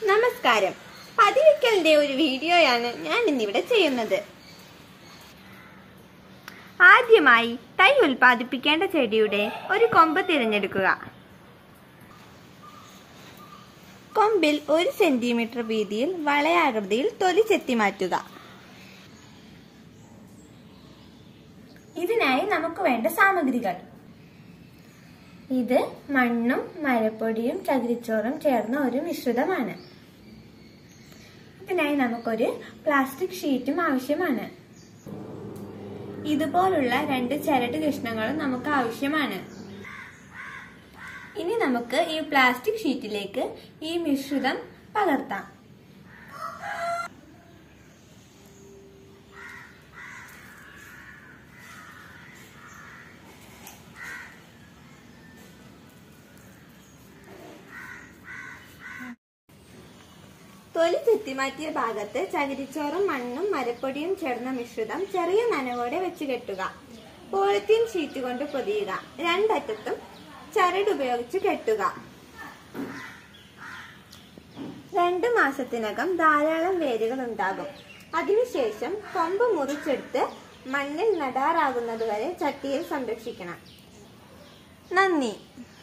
നമസ്കാരം പതിവിക്കലിന്റെ ഒരു വീഡിയോയാണ് ഞാൻ ഇന്നിവിടെ ചെയ്യുന്നത് ആദ്യമായി തൈ ഉൽപ്പാദിപ്പിക്കേണ്ട ചെടിയുടെ ഒരു കൊമ്പ് തിരഞ്ഞെടുക്കുക കൊമ്പിൽ ഒരു സെന്റിമീറ്റർ വീതിയിൽ വളയാകൃതിയിൽ തൊലി ചെത്തി മാറ്റുക ഇതിനായി നമുക്ക് വേണ്ട സാമഗ്രികൾ ഇത് മണ്ണും മരപ്പൊടിയും ചകിരിച്ചോറും ചേർന്ന ഒരു മിശ്രിതമാണ് ഇതിനായി നമുക്കൊരു പ്ലാസ്റ്റിക് ഷീറ്റും ആവശ്യമാണ് ഇതുപോലുള്ള രണ്ട് ചരട് കഷ്ണങ്ങളും നമുക്ക് ആവശ്യമാണ് ഇനി നമുക്ക് ഈ പ്ലാസ്റ്റിക് ഷീറ്റിലേക്ക് ഈ മിശ്രിതം പകർത്താം തൊലി ചെത്തിമാറ്റിയ ഭാഗത്ത് ചകിരിച്ചോറും മണ്ണും മരപ്പൊടിയും ചേർന്ന മിശ്രിതം ചെറിയ നനവോടെ വെച്ച് കെട്ടുക പോളിത്തീൻ ഷീറ്റ് കൊണ്ട് പൊതിയുക രണ്ടറ്റത്തും ചരട് ഉപയോഗിച്ച് കെട്ടുക രണ്ട് മാസത്തിനകം ധാരാളം വേരുകൾ ഉണ്ടാകും അതിനുശേഷം കൊമ്പ് മുറിച്ചെടുത്ത് മണ്ണിൽ നടാറാകുന്നതുവരെ ചട്ടിയിൽ സംരക്ഷിക്കണം നന്ദി